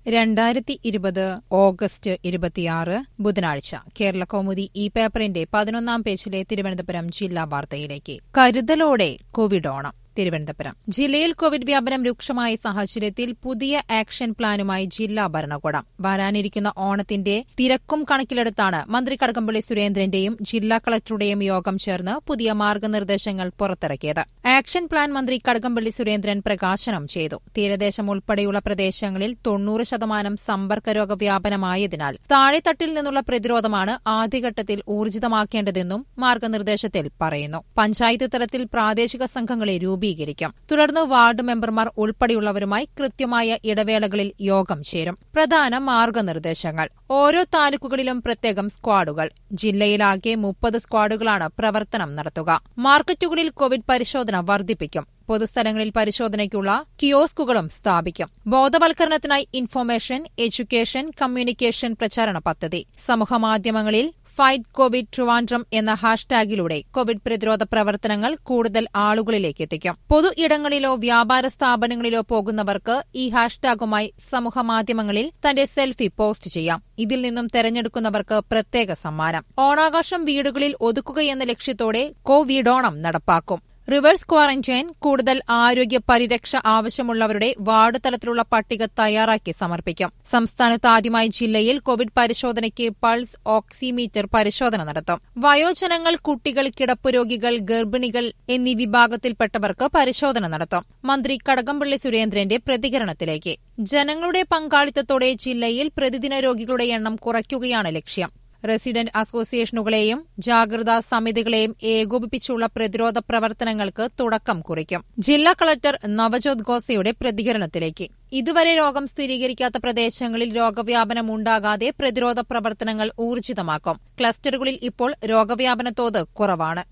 രണ്ടായിരത്തി ഇരുപത് ഓഗസ്റ്റ് ഇരുപത്തിയാറ് ബുധനാഴ്ച കേരള കൗമുദി ഈ പേപ്പറിന്റെ പതിനൊന്നാം പേജിലെ തിരുവനന്തപുരം ജില്ലാ വാർത്തയിലേക്ക് കരുതലോടെ കോവിഡ് ഓണം തിരുവനന്തപുരം ജില്ലയിൽ കോവിഡ് വ്യാപനം രൂക്ഷമായ സാഹചര്യത്തിൽ പുതിയ ആക്ഷൻ പ്ലാനുമായി ജില്ലാ ഭരണകൂടം വരാനിരിക്കുന്ന ഓണത്തിന്റെ തിരക്കും കണക്കിലെടുത്താണ് മന്ത്രി കടകംപള്ളി സുരേന്ദ്രന്റെയും ജില്ലാ കളക്ടറുടെയും യോഗം ചേർന്ന് പുതിയ മാർഗനിർദ്ദേശങ്ങൾ പുറത്തിറക്കിയത് ആക്ഷൻ പ്ലാൻ മന്ത്രി കടകംപള്ളി സുരേന്ദ്രൻ പ്രകാശനം ചെയ്തു തീരദേശം ഉൾപ്പെടെയുള്ള പ്രദേശങ്ങളിൽ തൊണ്ണൂറ് ശതമാനം സമ്പർക്ക രോഗവ്യാപനമായതിനാൽ താഴെത്തട്ടിൽ നിന്നുള്ള പ്രതിരോധമാണ് ആദ്യഘട്ടത്തിൽ ഊർജിതമാക്കേണ്ടതെന്നും മാർഗനിർദ്ദേശത്തിൽ പറയുന്നു പഞ്ചായത്ത് തലത്തിൽ പ്രാദേശിക സംഘങ്ങളെ രൂപീകരിക്കും തുടർന്ന് വാർഡ് മെമ്പർമാർ ഉൾപ്പെടെയുള്ളവരുമായി കൃത്യമായ ഇടവേളകളിൽ യോഗം ചേരും പ്രധാന മാർഗനിർദ്ദേശങ്ങൾ ഓരോ താലൂക്കുകളിലും പ്രത്യേകം സ്ക്വാഡുകൾ ജില്ലയിലാകെ മുപ്പത് സ്ക്വാഡുകളാണ് പ്രവർത്തനം നടത്തുക മാർക്കറ്റുകളിൽ കോവിഡ് പരിശോധന വർദ്ധിപ്പിക്കും പൊതുസ്ഥലങ്ങളിൽ പരിശോധനയ്ക്കുള്ള കിയോസ്കുകളും സ്ഥാപിക്കും ബോധവൽക്കരണത്തിനായി ഇൻഫർമേഷൻ എഡ്യൂക്കേഷൻ കമ്മ്യൂണിക്കേഷൻ പ്രചാരണ പദ്ധതി സമൂഹമാധ്യമങ്ങളിൽ ഫൈറ്റ് കോവിഡ് ട്രിവാൻഡ്രം എന്ന ഹാഷ്ടാഗിലൂടെ കോവിഡ് പ്രതിരോധ പ്രവർത്തനങ്ങൾ കൂടുതൽ ആളുകളിലേക്ക് എത്തിക്കും പൊതു ഇടങ്ങളിലോ വ്യാപാര സ്ഥാപനങ്ങളിലോ പോകുന്നവർക്ക് ഈ ഹാഷ്ടാഗുമായി സമൂഹമാധ്യമങ്ങളിൽ തന്റെ സെൽഫി പോസ്റ്റ് ചെയ്യാം ഇതിൽ നിന്നും തെരഞ്ഞെടുക്കുന്നവർക്ക് പ്രത്യേക സമ്മാനം ഓണാഘോഷം വീടുകളിൽ ഒതുക്കുകയെന്ന ലക്ഷ്യത്തോടെ കോവിഡോണം നടപ്പാക്കും റിവേഴ്സ് ക്വാറന്റൈൻ കൂടുതൽ ആരോഗ്യ പരിരക്ഷ ആവശ്യമുള്ളവരുടെ വാർഡ് തലത്തിലുള്ള പട്ടിക തയ്യാറാക്കി സമർപ്പിക്കും സംസ്ഥാനത്ത് ആദ്യമായി ജില്ലയിൽ കോവിഡ് പരിശോധനയ്ക്ക് പൾസ് ഓക്സിമീറ്റർ പരിശോധന നടത്തും വയോജനങ്ങൾ കുട്ടികൾ കിടപ്പുരോഗികൾ ഗർഭിണികൾ എന്നീ വിഭാഗത്തിൽപ്പെട്ടവർക്ക് പരിശോധന നടത്തും മന്ത്രി കടകംപള്ളി സുരേന്ദ്രന്റെ പ്രതികരണത്തിലേക്ക് ജനങ്ങളുടെ പങ്കാളിത്തത്തോടെ ജില്ലയിൽ പ്രതിദിന രോഗികളുടെ എണ്ണം കുറയ്ക്കുകയാണ് ലക്ഷ്യം റെസിഡന്റ് അസോസിയേഷനുകളെയും ജാഗ്രതാ സമിതികളെയും ഏകോപിപ്പിച്ചുള്ള പ്രതിരോധ പ്രവർത്തനങ്ങൾക്ക് തുടക്കം കുറിക്കും ജില്ലാ കളക്ടർ നവജോത് ഗോസയുടെ പ്രതികരണത്തിലേക്ക് ഇതുവരെ രോഗം സ്ഥിരീകരിക്കാത്ത പ്രദേശങ്ങളിൽ രോഗവ്യാപനം ഉണ്ടാകാതെ പ്രതിരോധ പ്രവർത്തനങ്ങൾ ഊർജിതമാക്കും ക്ലസ്റ്ററുകളിൽ ഇപ്പോൾ രോഗവ്യാപന തോത് കുറവാണ്